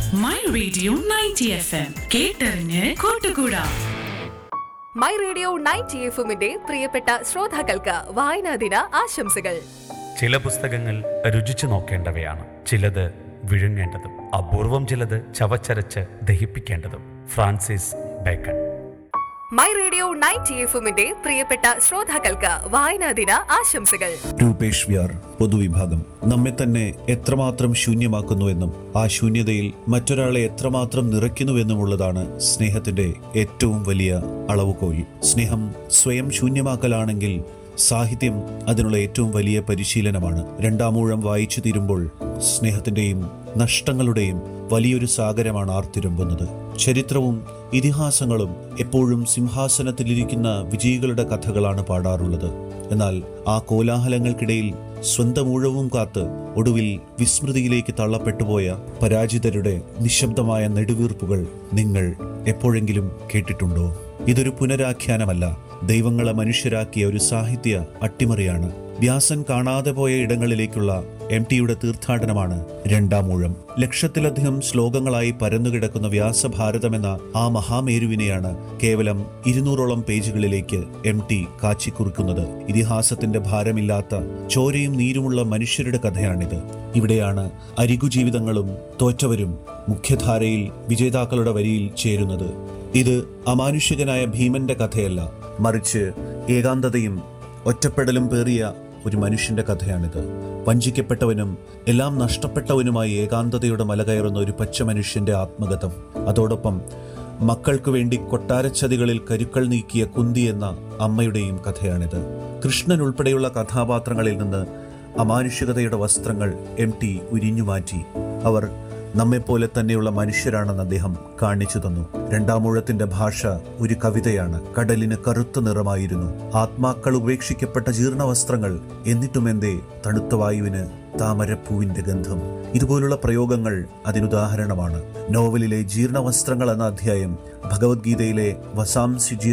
my radio ninety F M കേട്ടറിഞ്ഞ് കൂട്ടുകൂടാ my radio ninety എഫുമിന്റെ പ്രിയപ്പെട്ട ശ്രോതാക്കൾക്ക് വായനാ ദിന ആശംസകൾ ചില പുസ്തകങ്ങൾ രുചിച്ചു നോക്കേണ്ടവയാണ് ചിലത് വിഴുങ്ങേണ്ടതും അപൂർവം ചിലത് ചവച്ചരച്ച് ദഹിപ്പിക്കേണ്ടതും Francis Bacon my radio ninety എഫുമിന്റെ പ്രിയപ്പെട്ട ശ്രോതാക്കൾക്ക് വായനാ ദിന ആശംസകൾ രൂപേഷ് വ്യാർ പൊതുവിഭാഗം നമ്മെ തന്നെ എത്രമാത്രം ശൂന്യമാക്കുന്നുവെന്നും ആ ശൂന്യതയിൽ മറ്റൊരാളെ എത്രമാത്രം നിറയ്ക്കുന്നുവെന്നുമുള്ളതാണ് സ്നേഹത്തിന്റെ ഏറ്റവും വലിയ അളവുകോൽ സ്നേഹം സ്വയം ശൂന്യമാക്കലാണെങ്കിൽ സാഹിത്യം അതിനുള്ള ഏറ്റവും വലിയ പരിശീലനമാണ് രണ്ടാമൂഴം വായിച്ചു തീരുമ്പോൾ സ്നേഹത്തിന്റെയും നഷ്ടങ്ങളുടെയും വലിയൊരു സാഗരമാണ് ആർത്തിരമ്പുന്നത് ചരിത്രവും ഇതിഹാസങ്ങളും എപ്പോഴും സിംഹാസനത്തിലിരിക്കുന്ന വിജയികളുടെ കഥകളാണ് പാടാറുള്ളത് എന്നാൽ ആ കോലാഹലങ്ങൾക്കിടയിൽ സ്വന്തം ഊഴവും കാത്ത് ഒടുവിൽ വിസ്മൃതിയിലേക്ക് തള്ളപ്പെട്ടുപോയ പരാജിതരുടെ നിശബ്ദമായ നെടുവീർപ്പുകൾ നിങ്ങൾ എപ്പോഴെങ്കിലും കേട്ടിട്ടുണ്ടോ ഇതൊരു പുനരാഖ്യാനമല്ല ദൈവങ്ങളെ മനുഷ്യരാക്കിയ ഒരു സാഹിത്യ അട്ടിമറിയാണ് വ്യാസൻ കാണാതെ പോയ ഇടങ്ങളിലേക്കുള്ള എം ടിയുടെ തീർത്ഥാടനമാണ് രണ്ടാം ഊഴം ലക്ഷത്തിലധികം ശ്ലോകങ്ങളായി പരന്നുകിടക്കുന്ന വ്യാസഭാരതമെന്ന ആ മഹാമേരുവിനെയാണ് കേവലം ഇരുന്നൂറോളം പേജുകളിലേക്ക് എം ടി കാച്ചിക്കുറിക്കുന്നത് ഇതിഹാസത്തിന്റെ ഭാരമില്ലാത്ത ചോരയും നീരുമുള്ള മനുഷ്യരുടെ കഥയാണിത് ഇവിടെയാണ് അരികു ജീവിതങ്ങളും തോറ്റവരും മുഖ്യധാരയിൽ വിജേതാക്കളുടെ വരിയിൽ ചേരുന്നത് ഇത് അമാനുഷികനായ ഭീമന്റെ കഥയല്ല മറിച്ച് ഏകാന്തതയും ഒറ്റപ്പെടലും പേറിയ ഒരു മനുഷ്യന്റെ കഥയാണിത് വഞ്ചിക്കപ്പെട്ടവനും എല്ലാം നഷ്ടപ്പെട്ടവനുമായി ഏകാന്തതയുടെ മല കയറുന്ന ഒരു പച്ച മനുഷ്യന്റെ ആത്മകഥം അതോടൊപ്പം മക്കൾക്ക് വേണ്ടി കൊട്ടാരച്ചതികളിൽ കരുക്കൾ നീക്കിയ കുന്തി എന്ന അമ്മയുടെയും കഥയാണിത് കൃഷ്ണൻ ഉൾപ്പെടെയുള്ള കഥാപാത്രങ്ങളിൽ നിന്ന് അമാനുഷികതയുടെ വസ്ത്രങ്ങൾ എം ടി ഉരിഞ്ഞുമാറ്റി അവർ നമ്മെപ്പോലെ തന്നെയുള്ള മനുഷ്യരാണെന്ന് അദ്ദേഹം കാണിച്ചു തന്നു രണ്ടാമൂഴത്തിന്റെ ഭാഷ ഒരു കവിതയാണ് കടലിന് കറുത്ത നിറമായിരുന്നു ആത്മാക്കൾ ഉപേക്ഷിക്കപ്പെട്ട ജീർണ വസ്ത്രങ്ങൾ എന്നിട്ടുമെന്തേ തണുത്ത വായുവിന് താമരപ്പൂവിന്റെ ഗന്ധം ഇതുപോലുള്ള പ്രയോഗങ്ങൾ അതിനുദാഹരണമാണ് നോവലിലെ ജീർണ വസ്ത്രങ്ങൾ എന്ന അധ്യായം ഭഗവത്ഗീതയിലെ വസാംസി